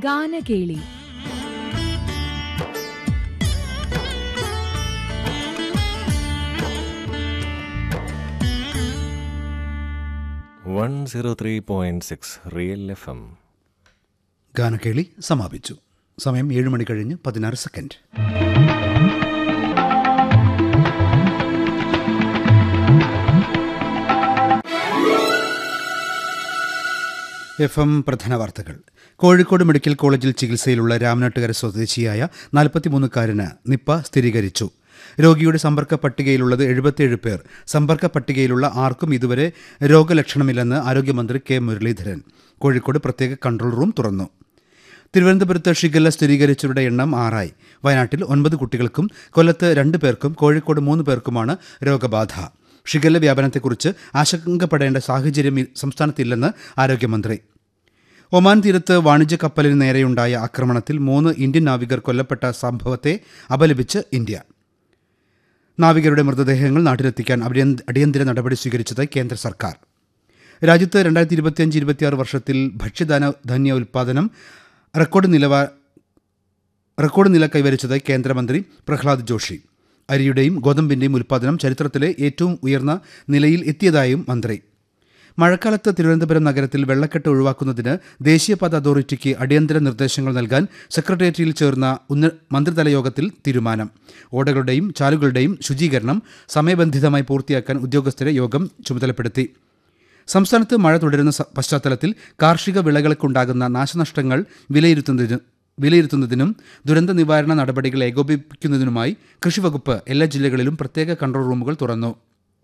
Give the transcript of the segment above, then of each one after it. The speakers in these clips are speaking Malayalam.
ഗാനകേളി one zero three point six real F M ഗാനക്കേളി സമാപിച്ചു സമയം ഏഴ് മണി കഴിഞ്ഞ് പതിനാറ് സെക്കൻഡ് എഫ് എം പ്രധാന വാർത്തകൾ കോഴിക്കോട് മെഡിക്കൽ കോളേജിൽ ചികിത്സയിലുള്ള രാമനാട്ടുകര സ്വദേശിയായ നാൽപ്പത്തിമൂന്നുകാരന് നിപ്പ സ്ഥിരീകരിച്ചു രോഗിയുടെ സമ്പർക്ക പട്ടികയിലുള്ളത് എഴുപത്തിയേഴ് പേർ സമ്പർക്ക പട്ടികയിലുള്ള ആർക്കും ഇതുവരെ രോഗലക്ഷണമില്ലെന്ന് ആരോഗ്യമന്ത്രി കെ മുരളീധരൻ കോഴിക്കോട് പ്രത്യേക കൺട്രോൾ റൂം തുറന്നു തിരുവനന്തപുരത്ത് ഷിഗല്ല സ്ഥിരീകരിച്ചവരുടെ എണ്ണം ആറായി വയനാട്ടിൽ ഒൻപത് കുട്ടികൾക്കും കൊല്ലത്ത് രണ്ട് പേർക്കും കോഴിക്കോട് മൂന്ന് പേർക്കുമാണ് രോഗബാധ ഷിഗല്ല വ്യാപനത്തെക്കുറിച്ച് ആശങ്കപ്പെടേണ്ട സാഹചര്യം ഇ- സംസ്ഥാനത്തില്ലെന്ന് ആരോഗ്യമന്ത്രി ഒമാൻ തീരത്ത് വാണിജ്യ കപ്പലിന് നേരെയുണ്ടായ ആക്രമണത്തിൽ മൂന്ന് ഇന്ത്യൻ നാവികർ കൊല്ലപ്പെട്ട സംഭവത്തെ അപലപിച്ച് ഇന്ത്യ നാവികരുടെ മൃതദേഹങ്ങൾ നാട്ടിലെത്തിക്കാൻ അടിയന്ത- അടിയന്തര നടപടി സ്വീകരിച്ചതായി കേന്ദ്ര സർക്കാർ രാജ്യത്ത് രണ്ടായിരത്തി ഇരുപത്തിയഞ്ച് ഇരുപത്തിയാറ് വർഷത്തിൽ ഭക്ഷ്യധാന ധാന്യ ഉൽപ്പാദനം റെക്കോർഡ് നിലവാ റെക്കോർഡ് നില കൈവരിച്ചതായി കേന്ദ്രമന്ത്രി പ്രഹ്ലാദ് ജോഷി അരിയുടെയും ഗോതമ്പിന്റെയും ഉൽപ്പാദനം ചരിത്രത്തിലെ ഏറ്റവും ഉയർന്ന നിലയിൽ എത്തിയതായും മന്ത്രി മഴക്കാലത്ത് തിരുവനന്തപുരം നഗരത്തിൽ വെള്ളക്കെട്ട് ഒഴിവാക്കുന്നതിന് ദേശീയപാത അതോറിറ്റിക്ക് അടിയന്തര നിർദ്ദേശങ്ങൾ നൽകാൻ സെക്രട്ടേറിയറ്റിൽ ചേർന്ന ഉന്ന മന്ത്രിതല യോഗത്തിൽ തീരുമാനം ഓടകളുടെയും ചാലുകളുടെയും ശുചീകരണം സമയബന്ധിതമായി പൂർത്തിയാക്കാൻ ഉദ്യോഗസ്ഥരെ യോഗം ചുമതലപ്പെടുത്തി സംസ്ഥാനത്ത് മഴ തുടരുന്ന സ- പശ്ചാത്തലത്തിൽ കാർഷിക വിളകൾക്കുണ്ടാകുന്ന നാശനഷ്ടങ്ങൾ വിലയിരുത്തുന്നതിന് വിലയിരുത്തുന്നതിനും ദുരന്ത നിവാരണ നടപടികൾ ഏകോപിപ്പിക്കുന്നതിനുമായി കൃഷിവകുപ്പ് എല്ലാ ജില്ലകളിലും പ്രത്യേക കൺട്രോൾ റൂമുകൾ തുറന്നു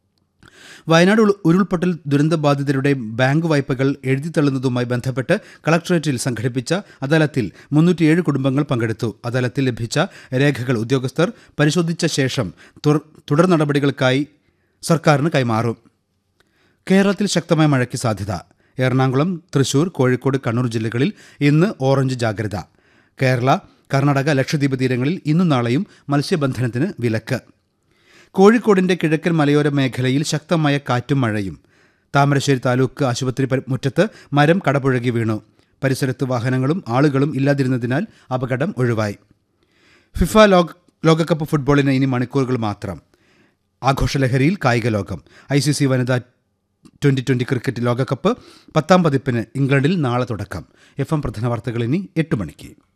വയനാട് ഉൾ- ഉരുൾപൊട്ടൽ ദുരന്തബാധിതരുടെ ബാങ്ക് വായ്പകൾ എഴുതിത്തള്ളുന്നതുമായി ബന്ധപ്പെട്ട് കളക്ടറേറ്റിൽ സംഘടിപ്പിച്ച അദാലത്തിൽ മുന്നൂറ്റിയേഴ് കുടുംബങ്ങൾ പങ്കെടുത്തു അദാലത്തിൽ ലഭിച്ച രേഖകൾ ഉദ്യോഗസ്ഥർ പരിശോധിച്ച ശേഷം തുർ- തുടർ നടപടികൾക്കായി സർക്കാരിന് കൈമാറും കേരളത്തിൽ ശക്തമായ മഴയ്ക്ക് സാധ്യത എറണാകുളം തൃശൂർ കോഴിക്കോട് കണ്ണൂർ ജില്ലകളിൽ ഇന്ന് ഓറഞ്ച് ജാഗ്രത കേരള കർണാടക ലക്ഷദ്വീപ് തീരങ്ങളിൽ ഇന്നും നാളെയും മത്സ്യബന്ധനത്തിന് വിലക്ക് കോഴിക്കോടിന്റെ കിഴക്കൻ മലയോര മേഖലയിൽ ശക്തമായ കാറ്റും മഴയും താമരശ്ശേരി താലൂക്ക് ആശുപത്രി പരി- മുറ്റത്ത് മരം കടപുഴകി വീണു പരിസരത്ത് വാഹനങ്ങളും ആളുകളും ഇല്ലാതിരുന്നതിനാൽ അപകടം ഒഴിവായി ഫിഫ ലോക ലോകകപ്പ് ഫുട്ബോളിന് ഇനി മണിക്കൂറുകൾ മാത്രം ആഘോഷലഹരിയിൽ കായിക ലോകം ഐ സി സി വനിതാ ട്വൻ്റി ട്വൻ്റി ക്രിക്കറ്റ് ലോകകപ്പ് പത്താം പതിപ്പിന് ഇംഗ്ലണ്ടിൽ നാളെ തുടക്കം എഫ് എം പ്രധാന വാർത്തകൾ ഇനി എട്ട് മണിക്ക്